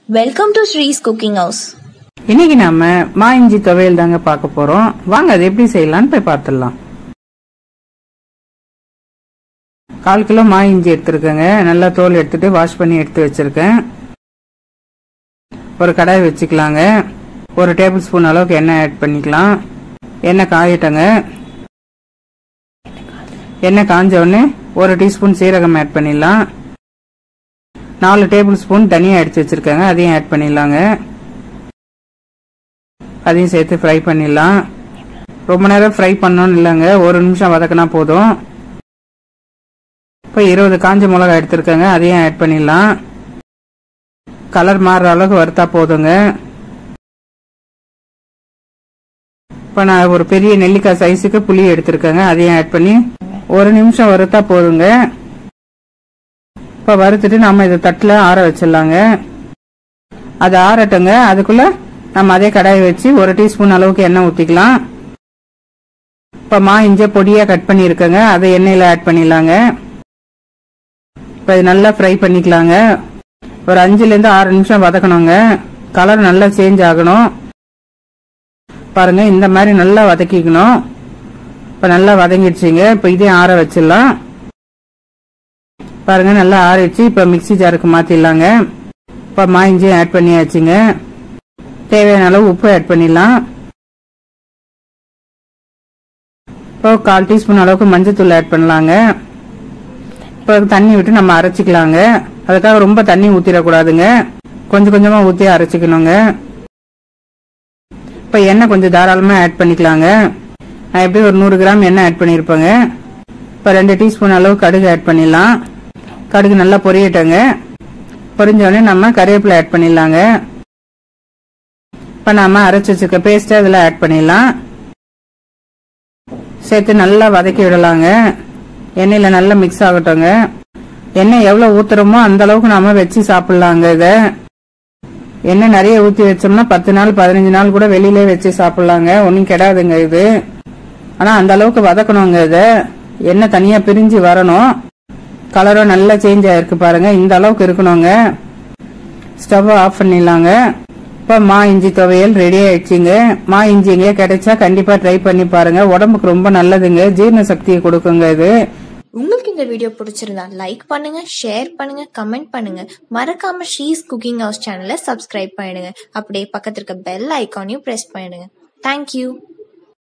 welcome to Sree's cooking house இன்னைக்கு நாம மா இஞ்சி துவையல் தாங்க பார்க்க போறோம் வாங்க அது எப்படி செய்யலாம்னு போய் பார்த்துடலாம் கால் கிலோ மா இஞ்சி எடுத்திருக்கேங்க நல்லா தோல் எடுத்துட்டு வாஷ் பண்ணி எடுத்து வச்சிருக்கேன் ஒரு கடாய் வச்சுக்கலாங்க ஒரு டேபிள் ஸ்பூன் அளவுக்கு எண்ணெய் ஆட் பண்ணிக்கலாம் எண்ணெய் காயட்டங்க எண்ணெய் காஞ்ச உடனே ஒரு டீஸ்பூன் சீரகம் ஆட் பண்ணிடலாம் நாலு டேபிள் ஸ்பூன் தனியாக அடிச்சு வச்சிருக்கேங்க அதையும் ஆட் பண்ணிடலாங்க அதையும் சேர்த்து ஃப்ரை பண்ணிடலாம் ரொம்ப நேரம் ஃப்ரை பண்ணணும்னு இல்லைங்க ஒரு நிமிஷம் வதக்கினா போதும் இப்போ இருபது காஞ்ச மிளகாய் எடுத்துருக்கேங்க அதையும் ஆட் பண்ணிடலாம் கலர் மாறுற அளவுக்கு வறுத்தா போதுங்க இப்போ நான் ஒரு பெரிய நெல்லிக்காய் சைஸுக்கு புளி எடுத்திருக்கேங்க அதையும் ஆட் பண்ணி ஒரு நிமிஷம் வறுத்தா போதுங்க இப்போ வறுத்துட்டு நம்ம இதை தட்டில் ஆற வச்சிடலாங்க அது ஆறட்டுங்க அதுக்குள்ள நம்ம அதே கடாயை வச்சு ஒரு டீஸ்பூன் அளவுக்கு எண்ணெய் ஊற்றிக்கலாம் இப்போ மா இஞ்ச பொடியாக கட் பண்ணியிருக்கேங்க அதை எண்ணெயில் ஆட் பண்ணிடலாங்க இப்போ இது நல்லா ஃப்ரை பண்ணிக்கலாங்க ஒரு அஞ்சுலேருந்து ஆறு நிமிஷம் வதக்கணுங்க கலர் நல்லா சேஞ்ச் ஆகணும் பாருங்க இந்த மாதிரி நல்லா வதக்கிக்கணும் இப்போ நல்லா வதங்கிடுச்சிங்க இப்போ இதையும் ஆற வச்சிடலாம் பாருங்க நல்லா ஆறிடுச்சு இப்போ மிக்ஸி ஜாருக்கு மாற்றிடலாங்க இப்போ மா இஞ்சியும் ஆட் பண்ணியாச்சுங்க தேவையான அளவு உப்பு ஆட் பண்ணிடலாம் இப்போ கால் டீஸ்பூன் அளவுக்கு மஞ்சத்தூள் ஆட் பண்ணலாங்க இப்போ தண்ணி விட்டு நம்ம அரைச்சிக்கலாங்க அதுக்காக ரொம்ப தண்ணி ஊற்றிடக்கூடாதுங்க கொஞ்சம் கொஞ்சமாக ஊற்றி அரைச்சிக்கணுங்க இப்போ எண்ணெய் கொஞ்சம் தாராளமாக ஆட் பண்ணிக்கலாங்க நான் எப்படி ஒரு நூறு கிராம் எண்ணெய் ஆட் பண்ணியிருப்பேங்க இப்போ ரெண்டு டீஸ்பூன் அளவு கடுகு ஆட் பண்ணிடலாம் கடுகு நல்லா பொரியட்டங்க பொரிஞ்சோடனே நம்ம கருவேப்பிலை ஆட் பண்ணிடலாங்க இப்போ நாம அரைச்சி வச்சிருக்க பேஸ்ட்டை இதில் ஆட் பண்ணிடலாம் சேர்த்து நல்லா வதக்கி விடலாங்க எண்ணெயில் நல்லா மிக்ஸ் ஆகட்டுங்க எண்ணெய் எவ்வளோ ஊத்துறோமோ அந்த அளவுக்கு நாம வச்சு சாப்பிட்லாங்க இதை எண்ணெய் நிறைய ஊற்றி வச்சோம்னா பத்து நாள் பதினஞ்சு நாள் கூட வெளியிலே வச்சு சாப்பிட்லாங்க ஒன்றும் கெடாதுங்க இது ஆனால் அந்த அளவுக்கு வதக்கணுங்க இதை எண்ணெய் தனியாக பிரிஞ்சு வரணும் கலரும் நல்லா சேஞ்ச் ஆயிருக்கு பாருங்க இந்த அளவுக்கு இருக்கணுங்க ஸ்டவ் ஆஃப் பண்ணிடலாங்க இப்போ மா இஞ்சி துவையல் ரெடி ஆயிடுச்சுங்க மா இஞ்சி எங்கேயா கிடைச்சா கண்டிப்பா ட்ரை பண்ணி பாருங்க உடம்புக்கு ரொம்ப நல்லதுங்க ஜீரண சக்தியை கொடுக்குங்க இது உங்களுக்கு இந்த வீடியோ பிடிச்சிருந்தா லைக் பண்ணுங்க ஷேர் பண்ணுங்க கமெண்ட் பண்ணுங்க மறக்காம ஸ்ரீஸ் குக்கிங் ஹவுஸ் சேனலை சப்ஸ்கிரைப் பண்ணிடுங்க அப்படியே பக்கத்துல இருக்க பெல் ஐக்கானையும் பிரஸ் பண்ணிடுங்க தேங்க்யூ